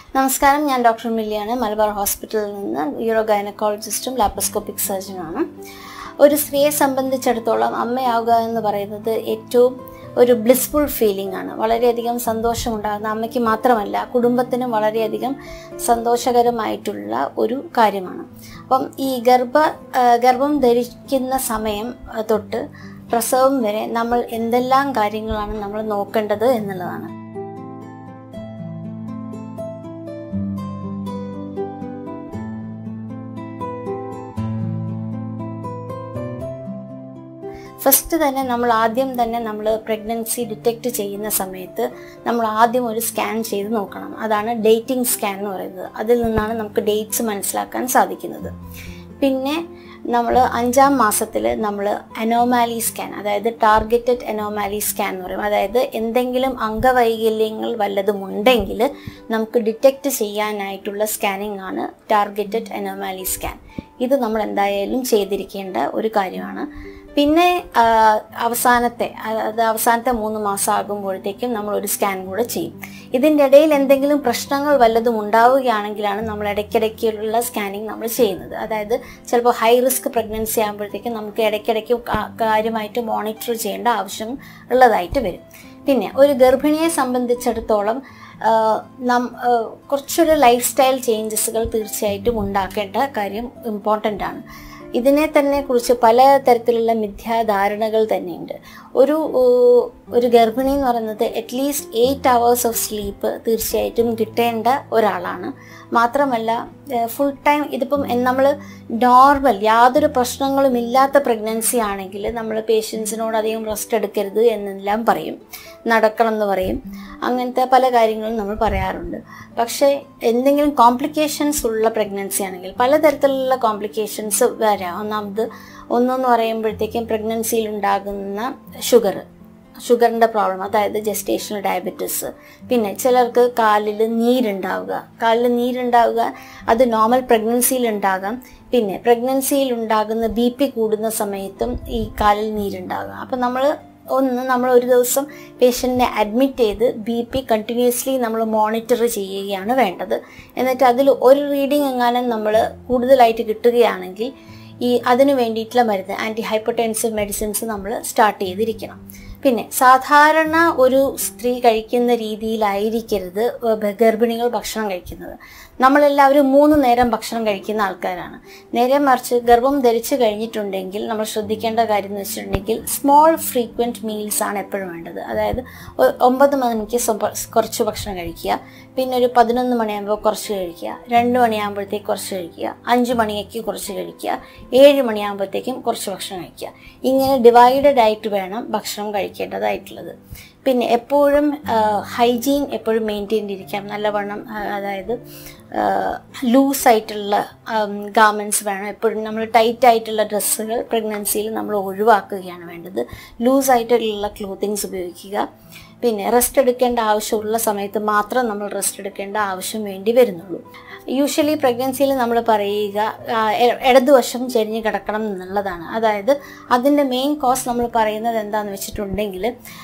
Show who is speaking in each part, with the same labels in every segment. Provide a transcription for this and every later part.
Speaker 1: നമസ്കാരം ഞാൻ ഡോക്ടർ മില്ലിയാണ് മലബാർ ഹോസ്പിറ്റലിൽ നിന്ന് യൂറോ ഗൈനക്കോളജിസ്റ്റും ലാപ്രോസ്കോപ്പിക് സർജനാണ് ഒരു സ്ത്രീയെ സംബന്ധിച്ചിടത്തോളം അമ്മയാവുക എന്ന് പറയുന്നത് ഏറ്റവും ഒരു ബ്ലിസ്ഫുൾ ഫീലിംഗ് ആണ് വളരെയധികം സന്തോഷമുണ്ടാകുന്ന അമ്മയ്ക്ക് മാത്രമല്ല കുടുംബത്തിനും വളരെയധികം സന്തോഷകരമായിട്ടുള്ള ഒരു കാര്യമാണ് അപ്പം ഈ ഗർഭ ആ, ഗർഭം ധരിക്കുന്ന സമയം ആ, തൊട്ട് പ്രസവം വരെ നമ്മൾ എന്തെല്ലാം കാര്യങ്ങളാണ് നമ്മൾ നോക്കേണ്ടത് എന്നുള്ളതാണ് ഫസ്റ്റ് തന്നെ നമ്മൾ ആദ്യം തന്നെ നമ്മൾ പ്രഗ്നൻസി ഡിറ്റക്റ്റ് ചെയ്യുന്ന സമയത്ത് നമ്മൾ ആദ്യം ഒരു സ്കാൻ ചെയ്ത് നോക്കണം അതാണ് ഡേറ്റിംഗ് സ്കാൻ എന്ന് പറയുന്നത് അതിൽ നിന്നാണ് നമുക്ക് ഡേറ്റ്സ് മനസ്സിലാക്കാൻ സാധിക്കുന്നത് പിന്നെ നമ്മൾ അഞ്ചാം മാസത്തിൽ നമ്മൾ അനോമാലി സ്കാൻ അതായത് ടാർഗറ്റഡ് അനോമാലി സ്കാൻ എന്ന് പറയും അതായത് എന്തെങ്കിലും അംഗവൈകല്യങ്ങൾ വല്ലതും ഉണ്ടെങ്കിൽ നമുക്ക് ഡിറ്റക്റ്റ് ചെയ്യാനായിട്ടുള്ള സ്കാനിങ് ആണ് ടാർഗറ്റഡ് അനോമാലി സ്കാൻ ഇത് നമ്മൾ എന്തായാലും ചെയ്തിരിക്കേണ്ട ഒരു കാര്യമാണ് പിന്നെ ആ, അവസാനത്തെ അതായത് അവസാനത്തെ മൂന്ന് മാസം ആകുമ്പോഴത്തേക്കും നമ്മൾ ഒരു സ്കാൻ കൂടെ ചെയ്യും ഇതിൻ്റെ ഇടയിൽ എന്തെങ്കിലും പ്രശ്നങ്ങൾ വല്ലതും ഉണ്ടാവുകയാണെങ്കിലാണ് നമ്മൾ ഇടയ്ക്കിടയ്ക്കുള്ള സ്കാനിങ് നമ്മൾ ചെയ്യുന്നത് അതായത് ചിലപ്പോൾ ഹൈ റിസ്ക് പ്രഗ്നൻസി ആകുമ്പോഴത്തേക്കും നമുക്ക് ഇടയ്ക്കിടയ്ക്ക് കാ- കാര്യമായിട്ട് മോണിറ്റർ ചെയ്യേണ്ട ആവശ്യം ഉള്ളതായിട്ട് വരും പിന്നെ ഒരു ഗർഭിണിയെ സംബന്ധിച്ചിടത്തോളം ആ, നം ആ, കുറച്ചൊരു ലൈഫ് സ്റ്റൈൽ ചേഞ്ചസുകൾ തീർച്ചയായിട്ടും ഉണ്ടാക്കേണ്ട കാര്യം ഇമ്പോർട്ടൻ്റ് ആണ് ഇതിനെ തന്നെ കുറിച്ച് പല തരത്തിലുള്ള മിഥ്യാധാരണകൾ തന്നെയുണ്ട് ഒരു ഏഹ്, ഒരു ഗർഭിണി എന്ന് പറയുന്നത് at least eight hours of sleep തീർച്ചയായിട്ടും കിട്ടേണ്ട ഒരാളാണ് മാത്രമല്ല ഫുൾ ടൈം ഇതിപ്പം നമ്മൾ നോർമൽ യാതൊരു പ്രശ്നങ്ങളും ഇല്ലാത്ത പ്രഗ്നൻസി ആണെങ്കിൽ നമ്മൾ പേഷ്യൻസിനോട് അധികം റെസ്റ്റ് എടുക്കരുത് എന്നെല്ലാം പറയും നടക്കണം എന്ന് പറയും അങ്ങനത്തെ പല കാര്യങ്ങളും നമ്മൾ പറയാറുണ്ട് പക്ഷേ എന്തെങ്കിലും കോംപ്ലിക്കേഷൻസ് ഉള്ള പ്രഗ്നൻസി ആണെങ്കിൽ പലതരത്തിലുള്ള കോംപ്ലിക്കേഷൻസ് വരാം ഒന്നാമത് ഒന്നെന്ന് പറയുമ്പോഴത്തേക്കും പ്രഗ്നൻസിയിൽ ഉണ്ടാകുന്ന ഷുഗർ ഷുഗറിൻ്റെ പ്രോബ്ലം അതായത് ജസ്റ്റേഷണൽ ഡയബറ്റിസ് പിന്നെ ചിലർക്ക് കാലിൽ നീരുണ്ടാവുക കാലിൽ നീരുണ്ടാവുക അത് നോർമൽ പ്രഗ്നൻസിയിൽ ഉണ്ടാകാം പിന്നെ പ്രഗ്നൻസിയിൽ ഉണ്ടാകുന്ന ബി പി കൂടുന്ന സമയത്തും ഈ കാലിൽ നീരുണ്ടാവുക അപ്പം നമ്മൾ ഒന്ന് നമ്മൾ ഒരു ദിവസം പേഷ്യൻറ്റിനെ അഡ്മിറ്റ് ചെയ്ത് ബി പി കണ്ടിന്യൂസ്ലി നമ്മൾ മോണിറ്റർ ചെയ്യുകയാണ് വേണ്ടത് എന്നിട്ട് അതിൽ ഒരു റീഡിംഗ് എങ്ങാനും നമ്മൾ കൂടുതലായിട്ട് കിട്ടുകയാണെങ്കിൽ ഈ അതിന് വേണ്ടിയിട്ടുള്ള മരുന്ന് ആൻറ്റി ഹൈപ്പർടെൻസീവ് മെഡിസിൻസ് നമ്മൾ സ്റ്റാർട്ട് ചെയ്തിരിക്കണം പിന്നെ സാധാരണ ഒരു സ്ത്രീ കഴിക്കുന്ന രീതിയിലായിരിക്കരുത് ഏഹ് ഗർഭിണികൾ ഭക്ഷണം കഴിക്കുന്നത് നമ്മളെല്ലാവരും മൂന്ന് നേരം ഭക്ഷണം കഴിക്കുന്ന ആൾക്കാരാണ് നേരെ മറിച്ച് ഗർഭം ധരിച്ചു കഴിഞ്ഞിട്ടുണ്ടെങ്കിൽ നമ്മൾ ശ്രദ്ധിക്കേണ്ട കാര്യം എന്ന് വെച്ചിട്ടുണ്ടെങ്കിൽ സ്മോൾ ഫ്രീക്വൻറ്റ് മീൽസ് ആണ് എപ്പോഴും വേണ്ടത് അതായത് ഒ- ഒമ്പത് മണിക്ക് സ്വപ- കുറച്ച് ഭക്ഷണം കഴിക്കുക പിന്നെ ഒരു പതിനൊന്ന് മണിയാകുമ്പോൾ കുറച്ച് കഴിക്കുക രണ്ട് മണിയാകുമ്പോഴത്തേക്ക് കുറച്ച് കഴിക്കുക അഞ്ച് മണിക്ക് കുറച്ച് കഴിക്കുക ഏഴ് മണിയാകുമ്പോഴത്തേക്കും കുറച്ച് ഭക്ഷണം കഴിക്കുക ഇങ്ങനെ ഡിവൈഡഡ് ആയിട്ട് വേണം ഭക്ഷണം കഴിക്കേണ്ടതായിട്ടുള്ളത് പിന്നെ എപ്പോഴും ഹൈജീൻ എപ്പോഴും മെയിൻറ്റെയിൻ ചെയ്തിരിക്കാം നല്ലവണ്ണം ആ, അതായത് ലൂസായിട്ടുള്ള ഗാർമെൻറ്റ്സ് വേണം എപ്പോഴും നമ്മൾ ടൈറ്റ് ആയിട്ടുള്ള ഡ്രസ്സുകൾ പ്രഗ്നൻസിയിൽ നമ്മൾ ഒഴിവാക്കുകയാണ് വേണ്ടത് ലൂസായിട്ടുള്ള ക്ലോത്തിങ്സ് ഉപയോഗിക്കുക പിന്നെ റെസ്റ്റ് എടുക്കേണ്ട ആവശ്യമുള്ള സമയത്ത് മാത്രം നമ്മൾ റെസ്റ്റ് എടുക്കേണ്ട ആവശ്യം വേണ്ടി വരുന്നുള്ളൂ യൂഷ്വലി പ്രഗ്നൻസിയിൽ നമ്മൾ പറയുക ആ, എ- ഇടതുവശം ചെരിഞ്ഞ് കിടക്കണം എന്നുള്ളതാണ് അതായത് അതിൻ്റെ മെയിൻ കോസ് നമ്മൾ പറയുന്നത് എന്താണെന്ന് വെച്ചിട്ടുണ്ടെങ്കിൽ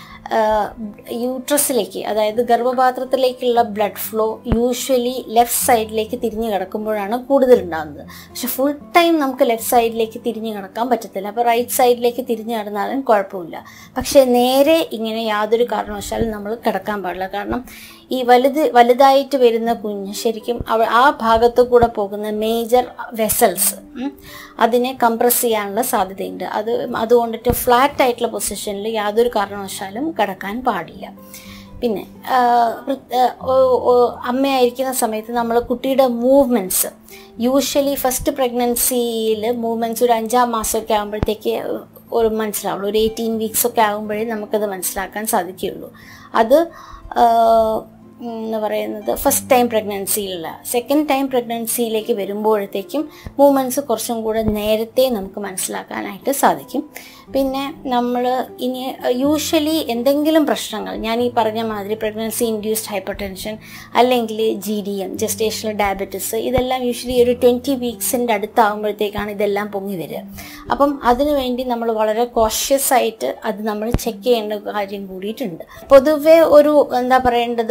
Speaker 1: യൂട്രസിലേക്ക് അതായത് ഗർഭപാത്രത്തിലേക്കുള്ള ബ്ലഡ് ഫ്ലോ യൂഷ്വലി ലെഫ്റ്റ് സൈഡിലേക്ക് തിരിഞ്ഞു കിടക്കുമ്പോഴാണ് കൂടുതൽ ഉണ്ടാകുന്നത് പക്ഷെ ഫുൾ ടൈം നമുക്ക് ലെഫ്റ്റ് സൈഡിലേക്ക് തിരിഞ്ഞു കിടക്കാൻ പറ്റത്തില്ല അപ്പോൾ റൈറ്റ് സൈഡിലേക്ക് തിരിഞ്ഞു കിടന്നാലും കുഴപ്പമില്ല പക്ഷേ നേരെ ഇങ്ങനെ യാതൊരു കാരണവശാലും നമ്മൾ കിടക്കാൻ പാടില്ല കാരണം ഈ വലുത് വലുതായിട്ട് വരുന്ന കുഞ്ഞ് ശരിക്കും അവ ആ ഭാഗത്തു കൂടെ പോകുന്ന മേജർ വെസൽസ് അതിനെ കംപ്രസ് ചെയ്യാനുള്ള സാധ്യതയുണ്ട് അത് അതുകൊണ്ടിട്ട് ഫ്ലാറ്റ് ആയിട്ടുള്ള പൊസിഷനിൽ യാതൊരു കാരണവശാലും കിടക്കാൻ പാടില്ല പിന്നെ ആ, വൃ- ആ, ഓ- ഓ- അമ്മയായിരിക്കുന്ന സമയത്ത് നമ്മൾ കുട്ടിയുടെ മൂവ്മെൻറ്റ്സ് യൂഷ്വലി ഫസ്റ്റ് പ്രഗ്നൻസിയിൽ മൂവ്മെൻറ്റ്സ് ഒരു അഞ്ചാം മാസമൊക്കെ ആകുമ്പോഴത്തേക്ക് ഒരു മനസ്സിലാവുള്ളൂ ഒരു എയ്റ്റീൻ വീക്സ് ഒക്കെ ആകുമ്പോഴേ നമുക്കത് മനസ്സിലാക്കാൻ സാധിക്കുകയുള്ളൂ അത് ആ, ഉം, എന്ന് പറയുന്നത് ഫസ്റ്റ് ടൈം പ്രഗ്നൻസിയിലുള്ള സെക്കൻഡ് ടൈം പ്രഗ്നൻസിയിലേക്ക് വരുമ്പോഴത്തേക്കും മൂമെൻറ്റ്സ് കുറച്ചും കൂടെ നേരത്തെ നമുക്ക് മനസ്സിലാക്കാനായിട്ട് സാധിക്കും പിന്നെ നമ്മൾ ഇനി യൂഷ്വലി എന്തെങ്കിലും പ്രശ്നങ്ങൾ ഞാൻ ഈ പറഞ്ഞ മാതിരി പ്രഗ്നൻസി ഇൻഡ്യൂസ്ഡ് ഹൈപ്പർ ടെൻഷൻ അല്ലെങ്കിൽ G D M gestational diabetes ഇതെല്ലാം യൂഷ്വലി ഒരു ട്വൻറ്റി വീക്സിൻ്റെ അടുത്താകുമ്പോഴത്തേക്കാണ് ഇതെല്ലാം പൊങ്ങി വരിക അപ്പം അതിനുവേണ്ടി നമ്മൾ വളരെ കോഷ്യസ് ആയിട്ട് അത് നമ്മൾ ചെക്ക് ചെയ്യേണ്ട കാര്യം കൂടിയിട്ടുണ്ട് പൊതുവെ ഒരു എന്താ പറയേണ്ടത് പണ്ട്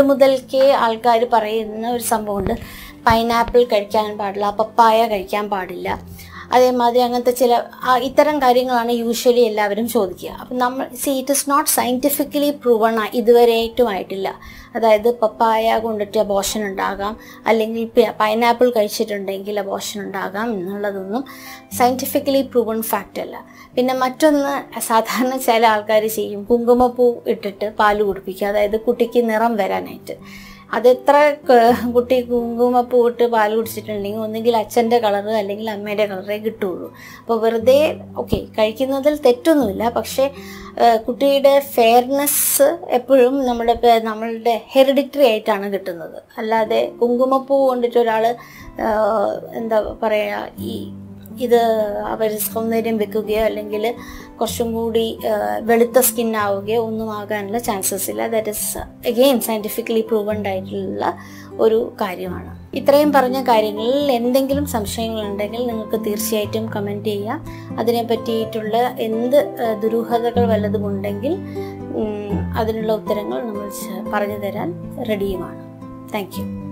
Speaker 1: മുതൽക്കേ ആൾക്കാർ പറയുന്ന ഒരു സംഭവമുണ്ട് പൈനാപ്പിൾ കഴിക്കാൻ പാടില്ല പപ്പായ കഴിക്കാൻ പാടില്ല അതേമാതിരി അങ്ങനത്തെ ചില ആ, ഇത്തരം കാര്യങ്ങളാണ് യൂഷ്വലി എല്ലാവരും ചോദിക്കുക അപ്പം നമ്മൾ see it is not scientifically proven ഇതുവരെയായിട്ടും ആയിട്ടില്ല അതായത് പപ്പായ കൊണ്ടിട്ട് അബോഷൻ ഉണ്ടാകാം അല്ലെങ്കിൽ പൈനാപ്പിൾ കഴിച്ചിട്ടുണ്ടെങ്കിൽ അബോഷൻ ഉണ്ടാകാം എന്നുള്ളതൊന്നും സയൻറ്റിഫിക്കലി പ്രൂവൺ ഫാക്റ്റ് അല്ല പിന്നെ മറ്റൊന്ന് സാധാരണ ചില ആൾക്കാർ ചെയ്യും കുങ്കുമപ്പൂ ഇട്ടിട്ട് പാല് കുടിപ്പിക്കുക അതായത് കുട്ടിക്ക് നിറം വരാനായിട്ട് അതെത്ര ക- കുട്ടി കുങ്കുമപ്പൂ ഇട്ട് പാൽ കുടിച്ചിട്ടുണ്ടെങ്കിൽ ഒന്നുകിൽ അച്ഛൻ്റെ കളറ് അല്ലെങ്കിൽ അമ്മയുടെ കളറേ കിട്ടുള്ളൂ അപ്പോൾ വെറുതെ ഓക്കെ കഴിക്കുന്നതിൽ തെറ്റൊന്നുമില്ല പക്ഷേ ആ, കുട്ടിയുടെ ഫെയർനെസ് എപ്പോഴും നമ്മുടെ പേ- നമ്മളുടെ ഹെറിഡിറ്ററി ആയിട്ടാണ് കിട്ടുന്നത് അല്ലാതെ കുങ്കുമപ്പൂ കൊണ്ടിട്ട് ഒരാൾ എന്താ പറയുക ഈ ഇത് അവർ സൗന്ദര്യം വെക്കുകയോ അല്ലെങ്കിൽ കുറച്ചും കൂടി ആ, വെളുത്ത സ്കിൻ ആവുകയോ ഒന്നും ആകാനുള്ള ചാൻസസ് ഇല്ല that is again scientifically proven ആയിട്ടുള്ള ഒരു കാര്യമാണ് ഇത്രയും പറഞ്ഞ കാര്യങ്ങളിൽ എന്തെങ്കിലും സംശയങ്ങളുണ്ടെങ്കിൽ നിങ്ങൾക്ക് തീർച്ചയായിട്ടും കമൻറ്റ് ചെയ്യാം അതിനെ പറ്റിയിട്ടുള്ള എന്ത് ആ, ദുരൂഹതകൾ വല്ലതും ഉണ്ടെങ്കിൽ ഉം, അതിനുള്ള ഉത്തരങ്ങൾ നമ്മൾ ച- പറഞ്ഞു തരാൻ റെഡിയുമാണ് താങ്ക് യു